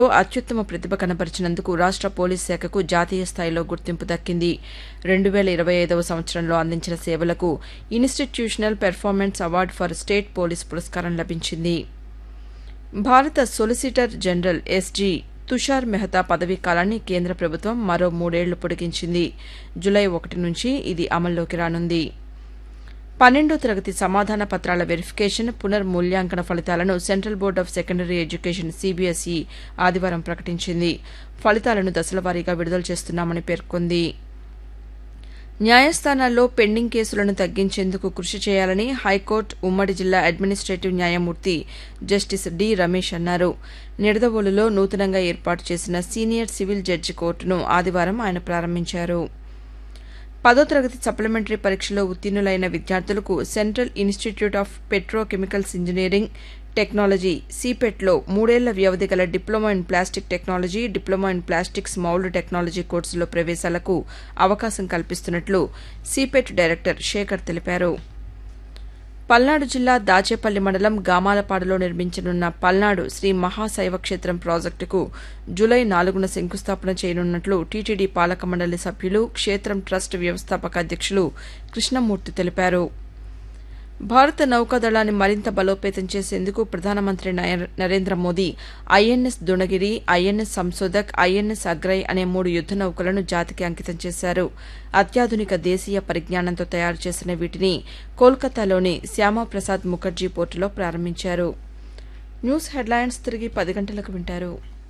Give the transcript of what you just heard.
అత్యుత్తమ ప్రతిభ కనబరిచినందుకు రాష్ట పోలీస్ శాఖకు జాతీయ స్థాయిలో గుర్తింపు దక్కింది రెండు వేల ఇరవై ఐదవ సంవత్సరంలో అందించిన సేవలకు institutional performance award for state police పురస్కారం లభించింది భారత solicitor general SG Tushar Mehta పదవీ కాలాన్ని కేంద్ర ప్రభుత్వం మరో మూడేళ్లు పొడిగించింది జులై ఒకటి నుంచి ఇది అమల్లోకి రానుంది పన్నెండో తరగతి సమాధాన పత్రాల వెరిఫికేషన్ పునర్మూల్యాంకన ఫలితాలను central board of secondary education CBSE ఆదివారం ప్రకటించింది ఫలితాలను దశలవారీగా విడుదల చేస్తున్నామని పేర్కొంది న్యాయస్థానాల్లో పెండింగ్ కేసులను తగ్గించేందుకు కృషి చేయాలని హైకోర్టు ఉమ్మడి జిల్లా అడ్మినిస్టేటివ్ న్యాయమూర్తి జస్టిస్ డి రమేష్ అన్నారు నిడదవోలులో నూతనంగా ఏర్పాటు చేసిన సీనియర్ సివిల్ జడ్జి కోర్టును ఆదివారం ఆయన ప్రారంభించారు పదో తరగతి సప్లిమెంటరీ పరీక్షలో ఉత్తీర్ణులైన విద్యార్థులకు central institute of petrochemicals engineering technology సీపెట్లో మూడేళ్ల వ్యవధి గల diploma in plastic technology diploma in plastics mould technology కోర్సులో ప్రవేశాలకు అవకాశం కల్పిస్తున్నట్లు సీపెట్ డైరెక్టర్ శేఖర్ తెలిపారు పల్నాడు జిల్లా దాచేపల్లి మండలం గామాలపాడులో నిర్మించనున్న పల్నాడు శ్రీ మహాశైవ క్షేత్రం ప్రాజెక్టుకు జులై నాలుగున శంకుస్థాపన చేయనున్నట్లు టీటీడీ పాలక మండలి సభ్యులు క్షేత్రం ట్రస్ట్ వ్యవస్థాపక అధ్యక్షులు కృష్ణమూర్తి తెలిపారు భారత నౌకాదళాన్ని మరింత బలోపేతం చేసేందుకు ప్రధానమంత్రి Narendra Modi INS Dunagiri INS Sanshodhak INS Agray అనే మూడు యుద్ద నౌకలను జాతికి అంకితం చేశారు అత్యాధునిక దేశీయ పరిజ్ఞానంతో తయారు చేసిన వీటిని కోల్కతాలోని శ్యామాప్రసాద్ ముఖర్జీ పోర్టులో ప్రారంభించారు న్యూస్ హెడ్లైన్స్ తిరిగి పది గంటలకు వింటారు